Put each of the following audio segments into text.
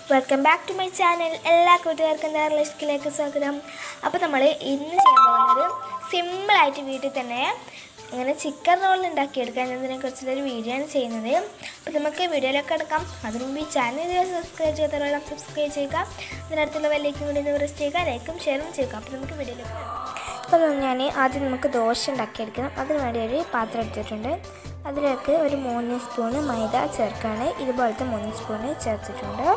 Welcome back to my channel എല്ലാ കൂട്ടുകാർക്കും എന്താ റിലേഷനിലേക്ക് സ്വാഗതം അപ്പോൾ നമ്മൾ ഇന്ന് ചെയ്യാൻ പോകുന്നത് സിമ്പിളായിട്ട് വീട്ടിൽ തന്നെ അങ്ങനെ ചിക്കൻ റോൾ ഉണ്ടാക്കിയെടുക്കാൻ എന്നതിനെ കുറിച്ചുള്ളൊരു വീഡിയോ ആണ് ചെയ്യുന്നത് അപ്പോൾ നമുക്ക് വീഡിയോയിലൊക്കെ എടുക്കാം അതിനു മുമ്പ് ഈ ചാനൽ ഇതുവരെ സബ്സ്ക്രൈബ് ചെയ്യാത്തവരെല്ലാം സബ്സ്ക്രൈബ് ചെയ്യുക അതിനടുത്തുള്ള വെല്ലേക്കും കൂടി ഒന്ന് പ്രസ് ചെയ്യുക ലൈക്കും ഷെയറും ചെയ്യുക അപ്പോൾ നമുക്ക് വീഡിയോയിലേക്ക് അപ്പോൾ ഞാൻ ആദ്യം നമുക്ക് ദോശ ഉണ്ടാക്കിയെടുക്കണം അതിന് വേണ്ടി ഒരു പാത്രം എടുത്തിട്ടുണ്ട് അതിലേക്ക് ഒരു മൂന്ന് സ്പൂണ് മൈദ ചേർക്കാണ് ഇതുപോലത്തെ മൂന്ന് സ്പൂണ് ചേർത്തിട്ടുണ്ട്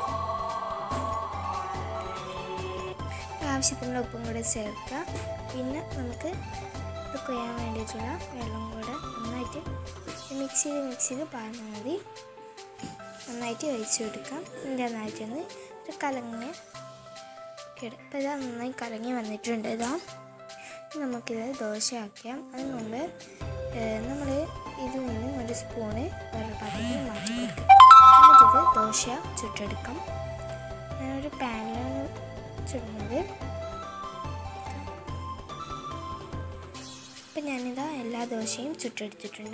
ആവശ്യത്തിനുള്ള ഉപ്പും കൂടെ ചേർക്കുക പിന്നെ നമുക്ക് ഇത് കൊയ്യാൻ വേണ്ടിയിട്ടുള്ള വെള്ളം കൂടെ നന്നായിട്ട് മിക്സ് ചെയ്ത് മിക്സ് ചെയ്ത് പാർന്നാൽ മതി നന്നായിട്ട് ഒഴിച്ച് കൊടുക്കാം ഇതിൻ്റെ നന്നായിട്ടൊന്ന് ഒരു കലങ്ങി കിട ഇപ്പോൾ ഇതാ നന്നായി കലങ്ങി വന്നിട്ടുണ്ട് ഇതാ നമുക്കിത് ദോശയാക്കാം അതിന് മുമ്പ് നമ്മൾ ഇതിൽ നിന്നും ഒരു സ്പൂണ് വേറൊരു പാത്രത്തിൽ മാറ്റി കൊടുക്കുക എന്നിട്ടിത് ദോശ ചുട്ടെടുക്കാം ഞാനൊരു പാനിലാണ് ചുടുന്നത് ഇപ്പം ഞാനിതാ എല്ലാ ദോശയും ചുട്ടെടുത്തിട്ടുണ്ട്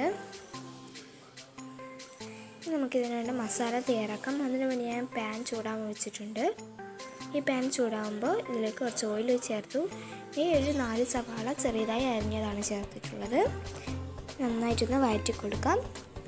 ഇനി നമുക്കിതിന് വേണ്ട മസാല തയ്യാറാക്കാം അതിന് വേണ്ടി ഞാൻ പാൻ ചൂടാൻ വെച്ചിട്ടുണ്ട് ഈ പാൻ ചൂടാകുമ്പോൾ ഇതിലേക്ക് കുറച്ച് ഓയിൽ ചേർത്തു ഈ ഒരു നാല് സവാള ചെറിയതായി അരിഞ്ഞതാണ് ചേർത്തിട്ടുള്ളത് നന്നായിട്ടൊന്ന് വഴറ്റി കൊടുക്കാം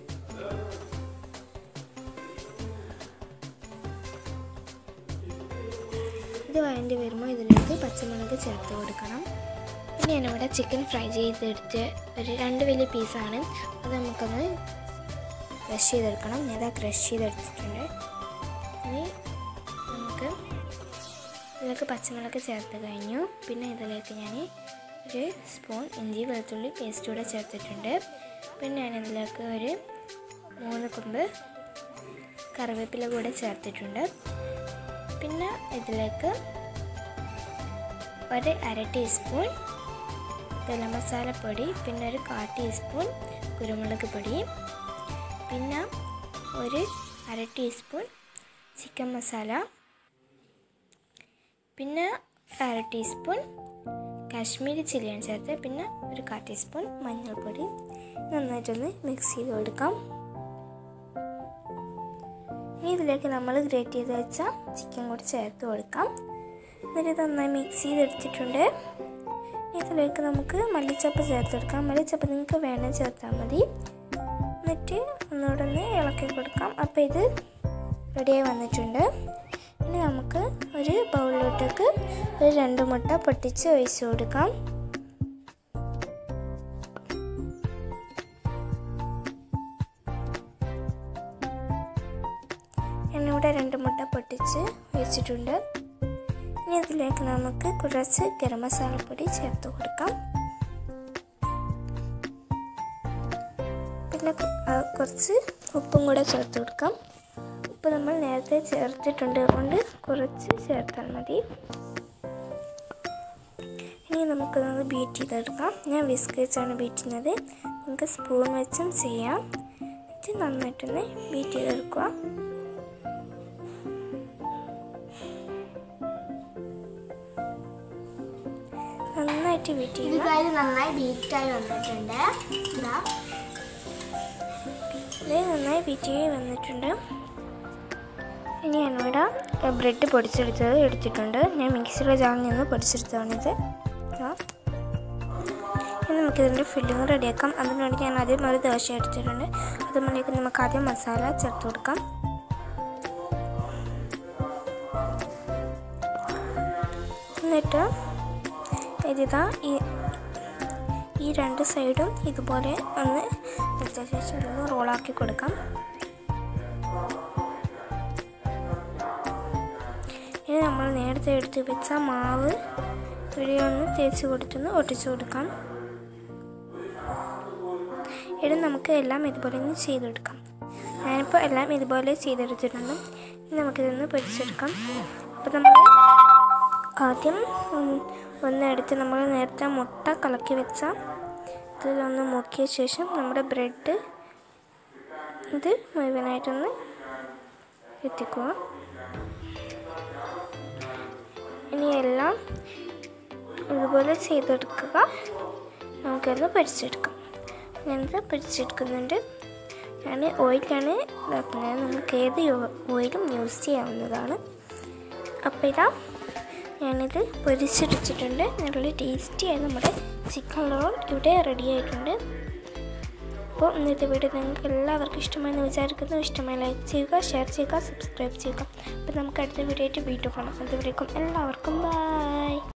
ഇത് വഴണ്ടി വരുമ്പോൾ ഇതിലേക്ക് പച്ചമുളക് ചേർത്ത് കൊടുക്കണം പിന്നെ ഞാനിവിടെ ചിക്കൻ ഫ്രൈ ചെയ്തെടുത്ത് ഒരു രണ്ട് വലിയ പീസാണ് അത് നമുക്കൊന്ന് ക്രഷ് ചെയ്തെടുക്കണം ഞാൻ അത് ക്രഷ് ചെയ്തെടുത്തിട്ടുണ്ട് ഇനി നമുക്ക് ഇതിലേക്ക് പച്ചമുളക് ചേർത്ത് കഴിഞ്ഞു പിന്നെ ഇതിലേക്ക് ഞാൻ ഒരു സ്പൂൺ ഇഞ്ചി വെളുത്തുള്ളി പേസ്റ്റ് കൂടെ ചേർത്തിട്ടുണ്ട് പിന്നെ ഞാൻ ഇതിലേക്ക് ഒരു മൂന്ന് കൊമ്പ് കറിവേപ്പില കൂടെ ചേർത്തിട്ടുണ്ട് പിന്നെ ഇതിലേക്ക് ഒരു അര ടീസ്പൂൺ ഗരം മസാലപ്പൊടി പിന്നെ ഒരു കാ ടീസ്പൂൺ കുരുമുളക് പൊടി പിന്നെ ഒരു അര ടീസ്പൂൺ ചിക്കൻ മസാല പിന്നെ അര ടീസ്പൂൺ കാശ്മീരി ചില്ലിയാണ് ചേർത്ത് പിന്നെ ഒരു കാ ടീസ്പൂൺ മഞ്ഞൾപ്പൊടി നന്നായിട്ടൊന്ന് മിക്സ് ചെയ്ത് കൊടുക്കാം ഇനി ഇതിലേക്ക് നമ്മൾ ഗ്രേറ്റ് ചെയ്ത് വെച്ച ചിക്കൻ കൂടി ചേർത്ത് കൊടുക്കാം എന്നിട്ട് നന്നായി മിക്സ് ചെയ്തെടുത്തിട്ടുണ്ട് ഇതിലേക്ക് നമുക്ക് മല്ലിച്ചപ്പ് ചേർത്തെടുക്കാം മല്ലിച്ചപ്പ് നിങ്ങൾക്ക് വേണം ചേർത്താൽ മതി എന്നിട്ട് ഒന്നുകൂടെ ഒന്ന് ഇളക്കി കൊടുക്കാം അപ്പോൾ ഇത് റെഡിയായി വന്നിട്ടുണ്ട് ഇനി നമുക്ക് ഒരു ബൗളിലോട്ടേക്ക് ഒരു രണ്ട് മുട്ട പൊട്ടിച്ച് ഒഴിച്ചു കൊടുക്കാം ഞാനിവിടെ രണ്ട് മുട്ട പൊട്ടിച്ച് ഒഴിച്ചിട്ടുണ്ട് ഇനി ഇതിലേക്ക് നമുക്ക് കുറച്ച് ഗരം മസാലപ്പൊടി ചേർത്ത് കൊടുക്കാം പിന്നെ കുറച്ച് ഉപ്പും കൂടെ ചേർത്ത് കൊടുക്കാം ഉപ്പ് നമ്മൾ നേരത്തെ ചേർത്തിട്ടുണ്ട് അതുകൊണ്ട് കുറച്ച് ചേർത്താൽ മതി ഇനി നമുക്കതൊന്ന് ബീറ്റ് ചെയ്തെടുക്കാം ഞാൻ വിസ്ക് വെച്ചാണ് ബീറ്റ് ചെയ്യുന്നത് നമുക്ക് സ്പൂൺ വെച്ചും ചെയ്യാം ഇത് നന്നായിട്ടൊന്ന് ബീറ്റ് ചെയ്തെടുക്കുക നന്നായിട്ട് ബീറ്റ് ചെയ്യുക ഇത് നന്നായി ബീറ്റായി വന്നിട്ടുണ്ട് ഇതാ ഇത് നന്നായി ബീറ്റ് ചെയ്ത് വന്നിട്ടുണ്ട് ഇനി ഞാനിവിടെ ബ്രെഡ് പൊടിച്ചെടുത്തത് എടുത്തിട്ടുണ്ട് ഞാൻ മിക്സിയുടെ ജാറിൽ നിന്ന് പൊടിച്ചെടുത്തതാണിത് ഇതാ. ഇനി നമുക്കിതിൻ്റെ ഫില്ലിങ് റെഡിയാക്കാം അതിന് വേണ്ടി ഞാൻ ആദ്യം ഒരു ദോശ എടുത്തിട്ടുണ്ട് അതുമുള്ളിലേക്ക് നമുക്ക് ആദ്യം മസാല ചേർത്ത് കൊടുക്കാം എന്നിട്ട് ഇതിതാ ഈ ഈ രണ്ട് സൈഡും ഇതുപോലെ ഒന്ന് വെച്ച ശേഷം ഇതൊന്ന് റോളാക്കി കൊടുക്കാം ഇനി നമ്മൾ നേരത്തെ എടുത്ത് വെച്ച മാവ് ഇവിടെ ഒന്ന് തേച്ച് കൊടുത്തൊന്ന് ഒട്ടിച്ചു കൊടുക്കാം ഇനി നമുക്ക് എല്ലാം ഇതുപോലെ ഒന്ന് ചെയ്തെടുക്കാം ഞാനിപ്പോൾ എല്ലാം ഇതുപോലെ ചെയ്തെടുത്തിട്ടുണ്ട് ഇനി നമുക്കിതൊന്ന് പൊരിച്ചെടുക്കാം അപ്പോൾ നമ്മൾ ആദ്യം ഒന്നെടുത്ത് നമ്മൾ നേരത്തെ മുട്ട കലക്കി വെച്ച ഇതിലൊന്ന് മുക്കിയ ശേഷം നമ്മുടെ ബ്രെഡ് ഇത് മുഴുവനായിട്ടൊന്ന് എത്തിക്കുക ഇനി എല്ലാം ഇതുപോലെ ചെയ്തെടുക്കുക നമുക്കത് പൊരിച്ചെടുക്കാം ഞാനിത് പൊരിച്ചെടുക്കുന്നുണ്ട് ഞാൻ ഓയിലാണ് ഇതാക്കുന്നത് നമുക്ക് ഏത് ഓയിലും യൂസ് ചെയ്യാവുന്നതാണ് അപ്പോൾ ഇതാ ഞാനിത് പൊരിച്ചെടുത്തിട്ടുണ്ട് നല്ല ടേസ്റ്റിയായി നമ്മുടെ ചിക്കൻ റോൾ ഇവിടെ റെഡി ആയിട്ടുണ്ട് അപ്പോൾ ഇന്നത്തെ വീഡിയോ നിങ്ങൾക്ക് എല്ലാവർക്കും ഇഷ്ടമായെന്ന് വിചാരിക്കുന്നു ഇഷ്ടമായി ലൈക്ക് ചെയ്യുക ഷെയർ ചെയ്യുക സബ്സ്ക്രൈബ് ചെയ്യുക അപ്പോൾ നമുക്ക് അടുത്ത വീഡിയോ ആയിട്ട് വീഡിയോ കാണാം അതുവരേക്കും എല്ലാവർക്കും ബൈ